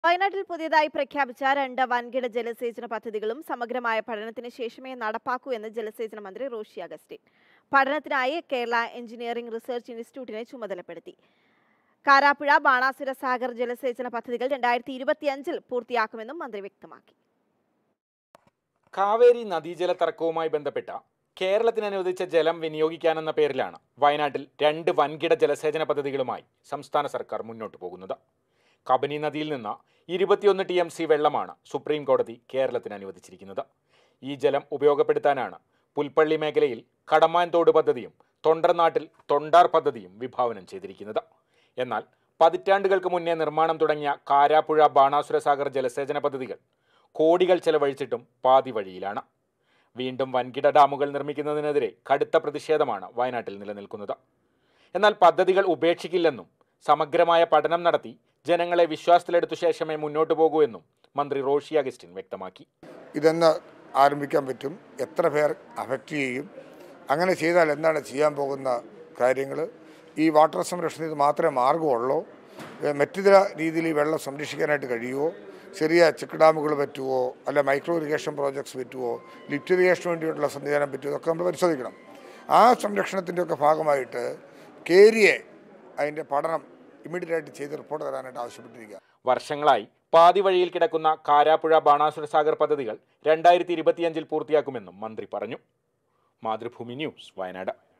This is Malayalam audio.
വയനാട്ടിൽ പുതിയതായി പ്രഖ്യാപിച്ച രണ്ട് വൻകിട ജലസേചന പദ്ധതികളും സമഗ്രമായ പഠനത്തിന് ശേഷമേ നടപ്പാക്കൂ എന്ന് ജലസേചന മന്ത്രി റോഷി അഗസ്റ്റിൻ പഠനത്തിനായി കേരള എഞ്ചിനീയറിംഗ് റിസർച്ച് ഇൻസ്റ്റിറ്റ്യൂട്ടിനെ ചുമതലപ്പെടുത്തി കാരാപ്പുഴ ബാണാസുര സാഗർ ജലസേചന പദ്ധതികൾ രണ്ടായിരത്തി ഇരുപത്തിയഞ്ചിൽ പൂർത്തിയാക്കുമെന്നും മന്ത്രി വ്യക്തമാക്കി കാവേരി നദീജല തർക്കവുമായി ബന്ധപ്പെട്ട കേരളത്തിന് അനുവദിച്ച ജലം വിനിയോഗിക്കാനെന്ന പേരിലാണ് വയനാട്ടിൽ രണ്ട് വൻകിട ജലസേചന പദ്ധതികളുമായി സംസ്ഥാന സർക്കാർ മുന്നോട്ട് പോകുന്നത് കബനി നദിയിൽ നിന്ന് ഇരുപത്തിയൊന്ന് ടി എം സി വെള്ളമാണ് സുപ്രീം കോടതി കേരളത്തിന് അനുവദിച്ചിരിക്കുന്നത് ഈ ജലം ഉപയോഗപ്പെടുത്താനാണ് പുൽപ്പള്ളി മേഖലയിൽ കടമാൻ തോട് പദ്ധതിയും തൊണ്ടർനാട്ടിൽ തൊണ്ടാർ പദ്ധതിയും വിഭാവനം ചെയ്തിരിക്കുന്നത് എന്നാൽ പതിറ്റാണ്ടുകൾക്ക് മുന്നേ നിർമ്മാണം തുടങ്ങിയ കാരാപ്പുഴ ബാണാസുര സാഗർ ജലസേചന പദ്ധതികൾ കോടികൾ ചെലവഴിച്ചിട്ടും പാതി വഴിയിലാണ് വീണ്ടും വൻകിട ഡാമുകൾ നിർമ്മിക്കുന്നതിനെതിരെ കടുത്ത പ്രതിഷേധമാണ് വയനാട്ടിൽ നിലനിൽക്കുന്നത് എന്നാൽ പദ്ധതികൾ ഉപേക്ഷിക്കില്ലെന്നും സമഗ്രമായ പഠനം നടത്തി ജനങ്ങളെ വിശ്വാസത്തിലെടുത്ത ശേഷമേ മുന്നോട്ട് പോകൂ എന്നും മന്ത്രി റോഷി അഗസ്റ്റിൻ വ്യക്തമാക്കി ഇതെന്ന് ആരംഭിക്കാൻ പറ്റും എത്ര പേർ അഫക്റ്റ് ചെയ്യും അങ്ങനെ ചെയ്താൽ എന്താണ് ചെയ്യാൻ പോകുന്ന കാര്യങ്ങൾ ഈ വാട്ടർ സംരക്ഷണം ഇത് മാത്രമേ മാർഗമുള്ളൂ ഏ, മറ്റു ചില രീതിയിൽ ഈ വെള്ളം സംരക്ഷിക്കാനായിട്ട് കഴിയുമോ ചെറിയ ചെക്ക് ഡാമുകൾ പറ്റുമോ അല്ല മൈക്രോ ഇറിഗേഷൻ പ്രോജക്ട്സ് പറ്റുമോ ലിഫ്റ്റ് ഇറിഗേഷന് വേണ്ടിയിട്ടുള്ള സംവിധാനം പറ്റുമോ ഇതൊക്കെ നമ്മൾ പരിശോധിക്കണം ആ സംരക്ഷണത്തിൻ്റെ ഒക്കെ ഭാഗമായിട്ട് കേരിയെ അതിൻ്റെ പഠനം ഇമ്മീഡിയറ്റ് ആയിട്ട് ചെയ്ത് റിപ്പോർട്ട് തരാനായിട്ട് ആവശ്യപ്പെട്ടിരിക്കുക വർഷങ്ങളായി പാതി വഴിയിൽ കിടക്കുന്ന കാരാപ്പുഴ ബാണാസുര സാഗർ പദ്ധതികൾ രണ്ടായിരത്തി ഇരുപത്തിയഞ്ചിൽ പൂർത്തിയാക്കുമെന്നും മന്ത്രി പറഞ്ഞു മാതൃഭൂമി ന്യൂസ് വയനാട്